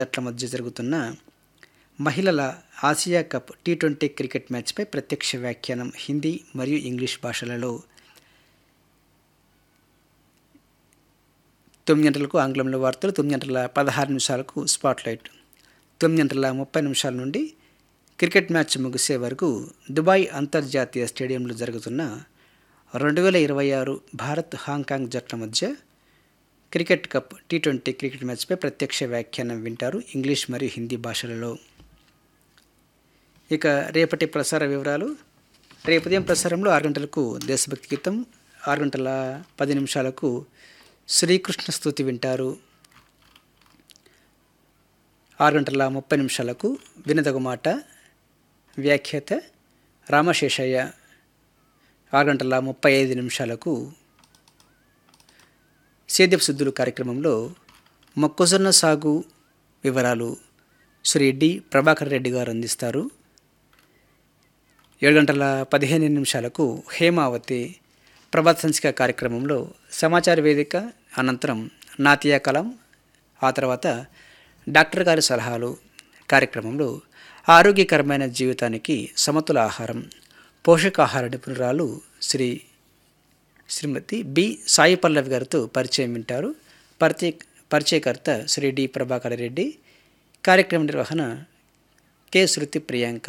జట్ల మధ్య జరుగుతున్న మహిళల Asia cup T twenty cricket మ్యాచ్పై ప్రత్యక్ష వ్యాఖ్యానం హిందీ మరియు ఇంగ్లీష్ భాషలలో తొమ్మిది గంటలకు ఆంగ్లంలో వార్తలు తొమ్మిది గంటల పదహారు నిమిషాలకు స్పాట్లైట్ తొమ్మిది గంటల ముప్పై నిమిషాల నుండి క్రికెట్ మ్యాచ్ ముగిసే వరకు దుబాయ్ అంతర్జాతీయ స్టేడియంలో జరుగుతున్న రెండు వేల ఇరవై ఆరు భారత్ హాంకాంగ్ జట్ల మధ్య cricket cup T twenty cricket మ్యాచ్పై ప్రత్యక్ష వ్యాఖ్యానం వింటారు ఇంగ్లీష్ మరియు హిందీ భాషలలో ఇక రేపటి ప్రసార వివరాలు రేపు ఉదయం ప్రసారంలో ఆరు గంటలకు దేశభక్తి గీతం ఆరు గంటల పది నిమిషాలకు శ్రీకృష్ణ స్తుతి వింటారు ఆరు గంటల ముప్పై నిమిషాలకు వినదగు మాట వ్యాఖ్యాత రామశేషయ్య ఆరు గంటల ముప్పై ఐదు నిమిషాలకు సేద్యపు సిద్ధులు కార్యక్రమంలో మొక్కజొన్న సాగు వివరాలు శ్రీ డి ప్రభాకర్ రెడ్డి గారు అందిస్తారు ఏడు గంటల పదిహేను నిమిషాలకు హేమావతి ప్రభాత సంచిక కార్యక్రమంలో సమాచార వేదిక అనంతరం నాతియా కలం ఆ తర్వాత డాక్టర్ గారి సలహాలు కార్యక్రమంలో ఆరోగ్యకరమైన జీవితానికి సమతుల ఆహారం పోషకాహార నిపుణురాలు శ్రీ శ్రీమతి బి సాయి పల్లవి గారితో పరిచయం వింటారు పరిచయ పరిచయకర్త శ్రీ డి ప్రభాకర్ రెడ్డి కార్యక్రమ నిర్వహణ కె శృతి ప్రియాంక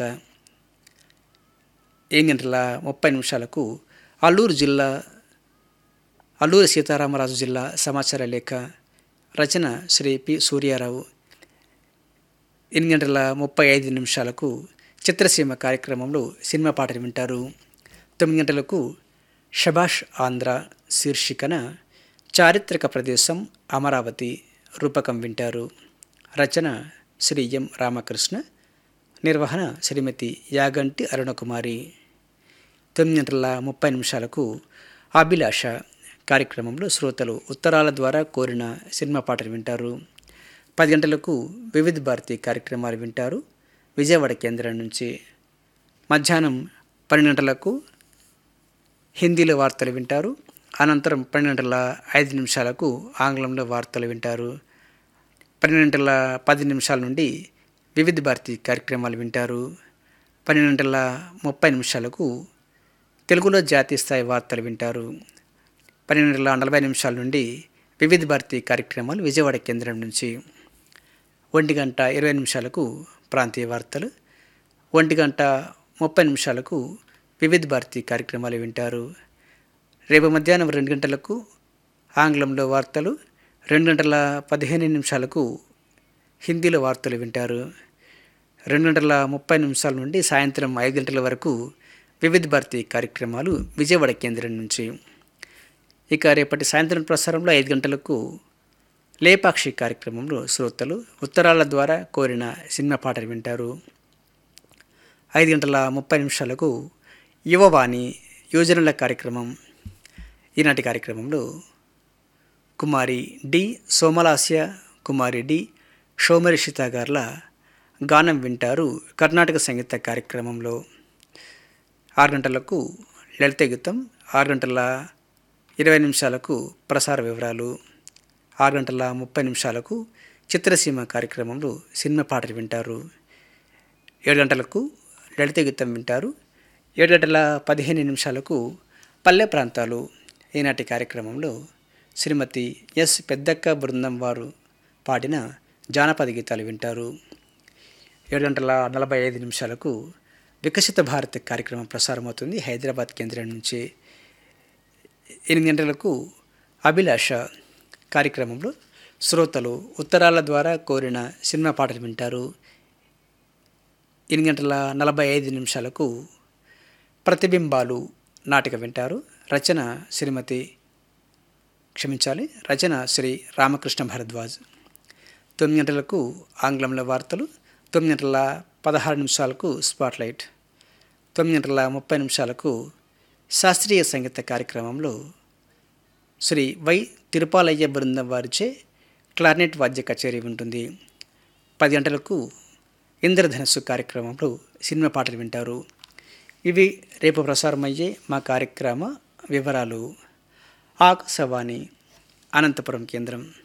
ఎనిమిది గంటల ముప్పై నిమిషాలకు అల్లూరు జిల్లా అల్లూరు సీతారామరాజు జిల్లా సమాచార లేఖ రచన శ్రీ పి సూర్యారావు ఎనిమిది గంటల ముప్పై ఐదు నిమిషాలకు చిత్రసీమ కార్యక్రమంలో సినిమా పాటలు వింటారు తొమ్మిది గంటలకు షబాష్ ఆంధ్ర శీర్షికన చారిత్రక ప్రదేశం అమరావతి రూపకం వింటారు రచన శ్రీ ఎం రామకృష్ణ నిర్వహణ శ్రీమతి యాగంటి అరుణకుమారి తొమ్మిది గంటల ముప్పై నిమిషాలకు అభిలాష కార్యక్రమంలో శ్రోతలు ఉత్తరాల ద్వారా కోరిన సినిమా పాటలు వింటారు పది గంటలకు వివిధ భారతి కార్యక్రమాలు వింటారు విజయవాడ కేంద్రం నుంచి మధ్యాహ్నం పన్నెండు గంటలకు హిందీలో వార్తలు వింటారు అనంతరం పన్నెండు గంటల ఐదు నిమిషాలకు ఆంగ్లంలో వార్తలు వింటారు పన్నెండు గంటల పది నిమిషాల నుండి వివిధ భారతి కార్యక్రమాలు వింటారు పన్నెండు గంటల ముప్పై నిమిషాలకు తెలుగులో జాతీయ స్థాయి వార్తలు వింటారు పన్నెండు గంటల నలభై నిమిషాల నుండి వివిధ భారతి కార్యక్రమాలు విజయవాడ కేంద్రం నుంచి ఒంటి గంట ఇరవై నిమిషాలకు ప్రాంతీయ వార్తలు ఒంటి గంట ముప్పై నిమిషాలకు వివిధ భారతి కార్యక్రమాలు వింటారు రేపు మధ్యాహ్నం రెండు గంటలకు ఆంగ్లంలో వార్తలు రెండు గంటల పదిహేను నిమిషాలకు హిందీలో వార్తలు వింటారు రెండు గంటల ముప్పై నిమిషాల నుండి సాయంత్రం ఐదు గంటల వరకు వివిధ భారతి కార్యక్రమాలు విజయవాడ కేంద్రం నుంచి ఇక రేపటి సాయంత్రం ప్రసారంలో ఐదు గంటలకు లేపాక్షి కార్యక్రమంలో శ్రోతలు ఉత్తరాల ద్వారా కోరిన సినిమా పాటలు వింటారు ఐదు గంటల ముప్పై నిమిషాలకు యువవాణి యోజనల కార్యక్రమం ఈనాటి కార్యక్రమంలో కుమారి డి సోమలాస్య కుమారి డి షోమరిషిత గార్ల గానం వింటారు కర్ణాటక సంగీత కార్యక్రమంలో ఆరు గంటలకు లలిత గీతం ఆరు గంటల ఇరవై నిమిషాలకు ప్రసార వివరాలు ఆరు గంటల ముప్పై నిమిషాలకు చిత్రసీమ కార్యక్రమంలో సినిమా పాటలు వింటారు ఏడు గంటలకు లలిత గీతం వింటారు ఏడు గంటల పదిహేను నిమిషాలకు పల్లె ప్రాంతాలు ఈనాటి కార్యక్రమంలో శ్రీమతి ఎస్ పెద్దక్క బృందం వారు పాడిన జానపద గీతాలు వింటారు ఏడు గంటల నలభై ఐదు నిమిషాలకు వికసిత భారత్ కార్యక్రమం ప్రసారమవుతుంది హైదరాబాద్ కేంద్రం నుంచి ఎనిమిది గంటలకు అభిలాష కార్యక్రమంలో శ్రోతలు ఉత్తరాల ద్వారా కోరిన సినిమా పాటలు వింటారు ఎనిమిది గంటల నలభై ఐదు నిమిషాలకు ప్రతిబింబాలు నాటిక వింటారు రచన శ్రీమతి క్షమించాలి రచన శ్రీ రామకృష్ణ భరద్వాజ్ తొమ్మిది గంటలకు ఆంగ్లంలో వార్తలు తొమ్మిది గంటల పదహారు నిమిషాలకు స్పాట్లైట్ తొమ్మిది గంటల ముప్పై నిమిషాలకు శాస్త్రీయ సంగీత కార్యక్రమంలో శ్రీ వై తిరుపాలయ్య బృందం వారిచే క్లార్నెట్ వాద్య కచేరీ ఉంటుంది పది గంటలకు ఇంద్రధనస్సు కార్యక్రమంలో సినిమా పాటలు వింటారు ఇవి రేపు ప్రసారమయ్యే మా కార్యక్రమ వివరాలు ఆకాశవాణి అనంతపురం కేంద్రం